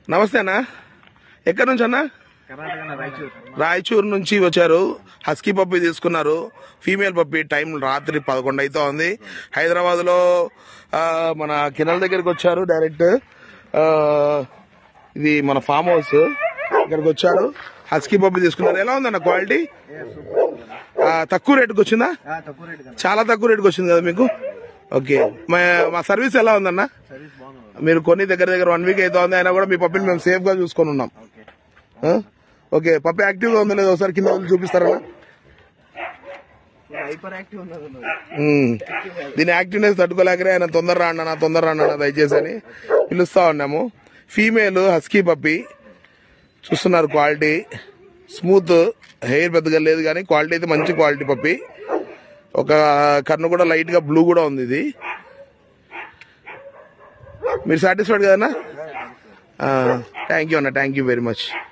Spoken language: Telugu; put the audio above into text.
నమస్తే అన్న ఎక్కడి నుంచి అన్న కర్ణాటక రాయచూర్ రాయచూరు నుంచి వచ్చారు హస్కీ పప్పి తీసుకున్నారు ఫీమేల్ పప్పి టైం రాత్రి పదకొండు అయితే ఉంది హైదరాబాద్ లో మన కిరణ్ దగ్గరికి వచ్చారు డైరెక్ట్ ఆ, ఇది మన ఫామ్ హౌస్ ఇక్కడికి వచ్చారు హస్కీ పప్పి తీసుకున్నారు ఎలా ఉందన్న క్వాలిటీ ఆ, తక్కువ రేటుకి వచ్చిందా తక్కువ రేట్ కదా చాలా తక్కువ రేటుకి వచ్చింది కదా మీకు ఓకే మా మా సర్వీస్ ఎలా ఉందన్న సర్వీస్ బాగుంది మీరు కొన్ని దగ్గర దగ్గర వన్ వీక్ అయితే ఉంది అయినా కూడా మీ పప్పిని మేము సేఫ్ గా చూసుకొని ఉన్నాం ఓకే ఆ? ఓకే పప్పి యాక్టివ్ గా ఉందో లేదో ఒకసారి కింద వదిలి చూపిస్తారా హైపర్ యాక్టివ్ ఉన్నది ఉన్నది. ఉమ్. దీని యాక్టివ్నెస్ తట్టుకోలేకరే ఆయన తొందర రాండి అన్న తొందర రాండి అన్న దయచేసి అని పిలుస్తా ఉన్నాము ఫీమేల్ హస్కీ పప్పి చూస్తున్నారు క్వాలిటీ స్మూత్ హెయిర్ పెద్దగా లేదు కానీ క్వాలిటీ అయితే మంచి క్వాలిటీ పప్పి ఒక కన్ను కూడా లైట్ గా బ్లూ కూడా ఉంది ఇది మీరు సాటిస్ఫైడ్ కదన్నా థ్యాంక్ యూ అన్న థ్యాంక్ యూ వెరీ మచ్